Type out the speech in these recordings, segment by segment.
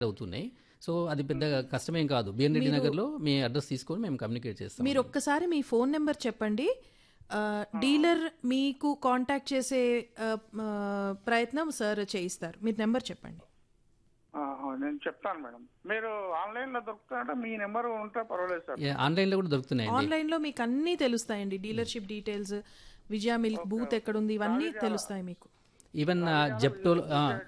అవుతున్నాయి సో అది పెద్ద కష్టమేం కాదు బిఎన్ రెడ్డి నగర్లో మీ అడ్రస్ తీసుకొని మేము కమ్యూనికేట్ చేస్తాం మీరు ఒక్కసారి మీ ఫోన్ నెంబర్ చెప్పండి ఆ, డీలర్ మీకు కాంటాక్ట్ చేసే ఆ, ఆ, ప్రయత్నం సార్ చేయిస్తారు మీరు నెంబర్ చెప్పండి ఆ, ఆ, నేను చెప్తాను మేడం మీరు ఆన్లైన్ లో దొరుకుతారంటే మీ నెంబర్ ఉంటే పర్వాలేదు సార్ ఏ, ఆన్లైన్లో కూడా దొరుకుతున్నాయండి ఆన్లైన్లో మీకు అన్నీ తెలుస్తాయండి dealership details Vijaya milk booth ఎక్కడుంది ఇవన్నీ తెలుస్తాయి మీకు ఈవెన్ జెప్టోల్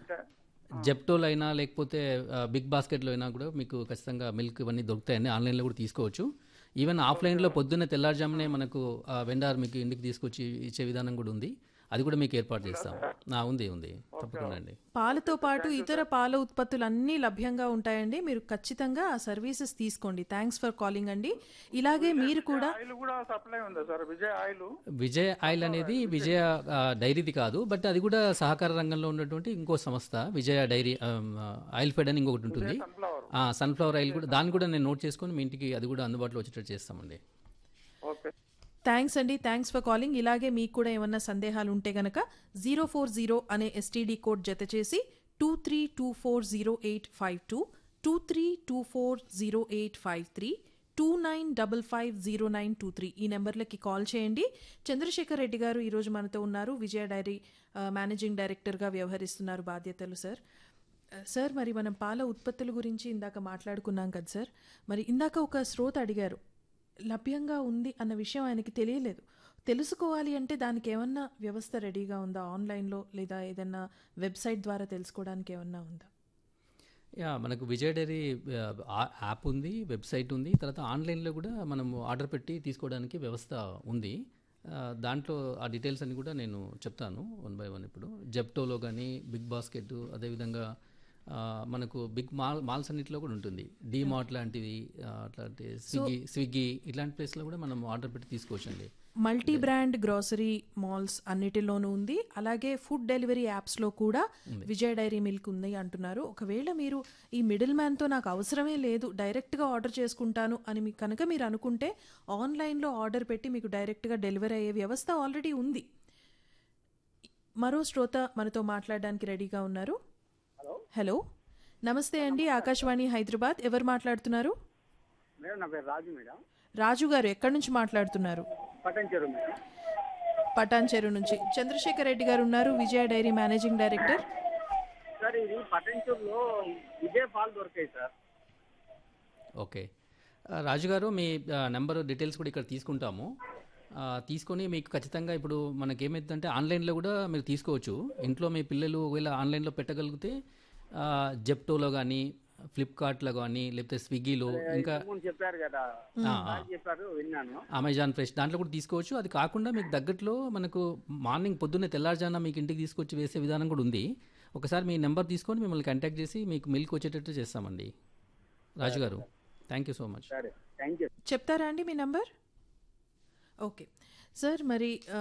జెప్టోల్ అయినా లేకపోతే ఆ, బిగ్ బాస్కెట్లో అయినా కూడా మీకు ఖచ్చితంగా మిల్క్ ఇవన్నీ దొరుకుతాయండి ఆన్లైన్లో కూడా తీసుకోవచ్చు ఈవెన్ ఆఫ్లైన్లో పొద్దున్నే తెల్లారుజామునే మనకు ఆ, వెండార్ మీకు ఇంటికి తీసుకొచ్చి ఇచ్చే విధానం కూడా ఉంది అది కూడా మీకు ఏర్పాటు చేస్తాం ఆ, ఉంది ఉంది తప్పకుండా అండి పాలతో పాటు ఇతర పాల ఉత్పత్తులు అన్నీ లభ్యంగా ఉంటాయండి మీరు ఖచ్చితంగా ఆ సర్వీసెస్ తీసుకోండి థ్యాంక్స్ ఫర్ కాలింగ్ అండి ఇలాగే మీరు కూడా ఆయిల్ కూడా సప్లై ఉందా sir Vijay oil Vijaya oil అనేది విజయ ఆ, డైరీది కాదు బట్ అది కూడా సహకార రంగంలో ఉన్నటువంటి ఇంకో సంస్థ విజయ డైరీ ఆ, ఆయిల్ ఫెడ్ అని ఇంకొకటి ఉంటుంది సన్ఫ్లవర్ ఆ, సన్ఫ్లవర్ ఆయిల్ కూడా దాన్ని కూడా నేను నోట్ చేసుకొని మీ ఇంటికి అది కూడా అందుబాటులో వచ్చేటట్టు చేస్తామండి ఓకే థ్యాంక్స్ అండి థ్యాంక్స్ ఫర్ కాలింగ్ ఇలాగే మీకు కూడా ఏమన్నా సందేహాలు ఉంటే గనక జీరో ఫోర్ జీరో అనే ఎస్టీడీ కోడ్ జత చేసి two three two four zero eight five two two three two four zero eight five three two nine double five zero nine two three ఈ నెంబర్లకి కాల్ చేయండి చంద్రశేఖర్ రెడ్డి గారు ఈరోజు మనతో ఉన్నారు విజయ డైరీ ఆ, మేనేజింగ్ డైరెక్టర్గా వ్యవహరిస్తున్నారు బాధ్యతలు సార్ ఆ, సార్ మరి మనం పాల ఉత్పత్తుల గురించి ఇందాక మాట్లాడుకున్నాం కదా సార్ మరి ఇందాక ఒక శ్రోత అడిగారు లభ్యంగా ఉంది అన్న విషయం ఆయనకి తెలియలేదు తెలుసుకోవాలి అంటే దానికి ఏమన్నా వ్యవస్థ రెడీగా ఉందా ఆన్లైన్లో లేదా ఏదన్నా వెబ్సైట్ ద్వారా తెలుసుకోవడానికి ఏమన్నా ఉందా యా మనకు విజయ డైరీ ఆ, యాప్ ఉంది వెబ్సైట్ ఉంది తర్వాత ఆన్లైన్లో కూడా మనం ఆర్డర్ పెట్టి తీసుకోవడానికి వ్యవస్థ ఉంది ఆ, దాంట్లో ఆ డీటెయిల్స్ అన్ని కూడా నేను చెప్తాను వన్ బై వన్ ఇప్పుడు జెప్టోలో కానీ బిగ్ బాస్కెట్ అదేవిధంగా ఆ, మనకు బిగ్ మాల్ మాల్స్ అన్నింటిలో కూడా ఉంటుంది డీమార్ట్ లాంటివి ఆ, అట్లాంటి స్విగ్గీ స్విగ్గీ ఇలాంటి ప్లేస్లో కూడా మనం ఆర్డర్ పెట్టి తీసుకోవచ్చండి మల్టీ బ్రాండ్ గ్రోసరీ మాల్స్ అన్నిటిలోనూ ఉంది అలాగే ఫుడ్ డెలివరీ యాప్స్లో కూడా విజయ్ డైరీ మిల్క్ ఉంది అంటున్నారు ఒకవేళ మీరు ఈ మిడిల్ మ్యాన్తో నాకు అవసరమే లేదు డైరెక్ట్గా ఆర్డర్ చేసుకుంటాను అని మీకు కనుక మీరు అనుకుంటే ఆన్లైన్లో ఆర్డర్ పెట్టి మీకు డైరెక్ట్గా డెలివరీ అయ్యే వ్యవస్థ ఆల్రెడీ ఉంది మరో శ్రోత మనతో మాట్లాడడానికి రెడీగా ఉన్నారు హలో నమస్తే అండి ఆకాశవాణి హైదరాబాద్ ఎవరు మాట్లాడుతున్నారు మేడం నా పేరు రాజు మేడం రాజు గారు ఎక్కడి నుంచి మాట్లాడుతున్నారు పట్టంచెరు మేడం పటాన్ చెరువు నుంచి చంద్రశేఖర్ రెడ్డి గారు ఉన్నారు Vijaya dairy managing director sir ఇది పట్టంచెరులో విజయ పాలు దొరికాయి సార్ ఓకే ఆ, రాజు గారు మీ ఆ, నెంబర్ డీటెయిల్స్ కూడా ఇక్కడ తీసుకుంటాము ఆ, తీసుకొని మీకు ఖచ్చితంగా ఇప్పుడు మనకి ఏమైందంటే ఆన్లైన్లో కూడా మీరు తీసుకోవచ్చు ఇంట్లో మీ పిల్లలు ఒకవేళ ఆన్లైన్లో పెట్టగలిగితే ఆ, జెప్టోలో కానీ ఫ్లిప్కార్ట్లో కానీ లేకపోతే స్విగ్గీలో ఇంకా ముందు చెప్పారు కదా ఆ, ఆ, సార్ చెప్పారు విన్నాను అమెజాన్ ఫ్రెష్ దాంట్లో కూడా తీసుకోవచ్చు అది కాకుండా మీకు దగ్గరలో మనకు మార్నింగ్ పొద్దున్నే తెల్లారుజామున మీకు ఇంటికి తీసుకొచ్చి వేసే విధానం కూడా ఉంది ఒకసారి మీ నెంబర్ తీసుకొని మిమ్మల్ని కాంటాక్ట్ చేసి మీకు మిల్క్ వచ్చేటట్టు చేస్తామండి రాజు గారు థ్యాంక్ యూ సో మచ్ సరే థ్యాంక్ యూ చెప్తారా అండి మీ నంబర్ ఓకే సార్ మరి ఆ,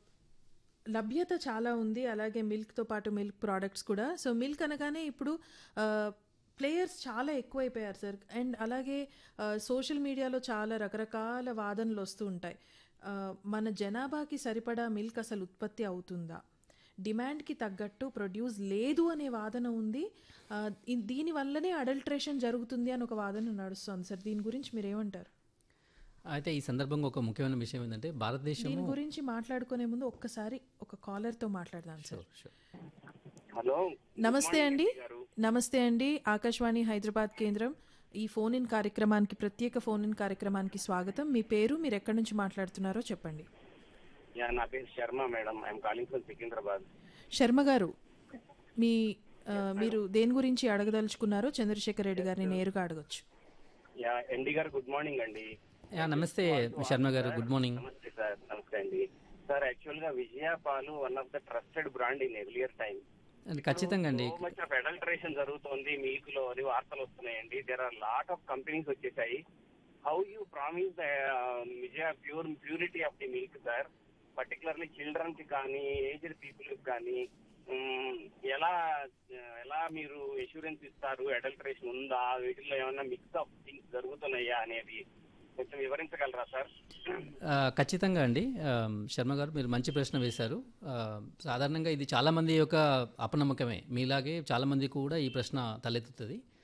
లభ్యత చాలా ఉంది అలాగే మిల్క్తో పాటు మిల్క్ ప్రోడక్ట్స్ కూడా సో మిల్క్ అనగానే ఇప్పుడు ప్లేయర్స్ చాలా ఎక్కువైపోయారు సార్ అండ్ అలాగే సోషల్ మీడియాలో చాలా రకరకాల వాదనలు వస్తూ ఉంటాయి ఆ, మన జనాభాకి సరిపడా మిల్క్ అసలు ఉత్పత్తి అవుతుందా డిమాండ్కి తగ్గట్టు ప్రొడ్యూస్ లేదు అనే వాదన ఉంది ఆ, ఇ- దీనివల్లనే అడల్ట్రేషన్ జరుగుతుంది అని ఒక వాదన నడుస్తుంది సార్ దీని గురించి మీరు ఏమంటారు అయితే ఈ సందర్భంగా ఒక ముఖ్యమైన విషయం ఏంటంటే భారతదేశం దీని గురించి మాట్లాడుకునే ముందు ఒక్కసారి ఒక కాలర్తో మాట్లాడదాం సార్ హలో నమస్తే అండి నమస్తే అండి ఆకాశవాణి హైదరాబాద్ కేంద్రం ఈ ఫోన్ ఇన్ కార్యక్రమానికి ప్రత్యేక ఫోన్ ఇన్ కార్యక్రమానికి స్వాగతం మీ పేరు మీరు ఎక్కడి నుంచి మాట్లాడుతున్నారో చెప్పండి యా నా పేరు Sharma madam I'm calling from Secunderabad Sharma గారు మీ ఆ, మీరు దేని గురించి అడగదలుచుకున్నారో చంద్రశేఖర్ రెడ్డి గారిని నేరుగా అడగొచ్చు యా ఎండి గారు గుడ్ మార్నింగ్ అండి యా, నమస్తే శర్మ గారు గుడ్ మార్నింగ్ నమస్తే సార్ నమస్తే అండి సార్ యాక్చువల్ గా విజయ పాలు one of the trusted brand in earlier time అది ఖచ్చితంగా అండి సో మచ్ ఆఫ్ అడల్టరేషన్ జరుగుతోంది మిల్క్ లో అని వార్తలు వస్తున్నాయండి there are lot of companies వచ్చేసాయి how you promise the Vijaya pure purity of the milk sir particularly children కి కానీ ఏజ్డ్ పీపుల్ కి కానీ మ్, ఎలా ఎలా మీరు ఎష్యూరెన్స్ ఇస్తారు అడల్టరేషన్ ఉందా వీటిలో ఏమైనా మిక్స్ ఆఫ్ థింగ్స్ జరుగుతున్నాయా అనేది కొంచెం వివరించగలరా సార్ ఆ, ఖచ్చితంగా అండి ఆ, శర్మ గారు మీరు మంచి ప్రశ్న వేశారు ఆ, సాధారణంగా ఇది చాలామంది యొక్క అపనమ్మకమే మీలాగే చాలామంది కూడా ఈ ప్రశ్న తలెత్తుతుంది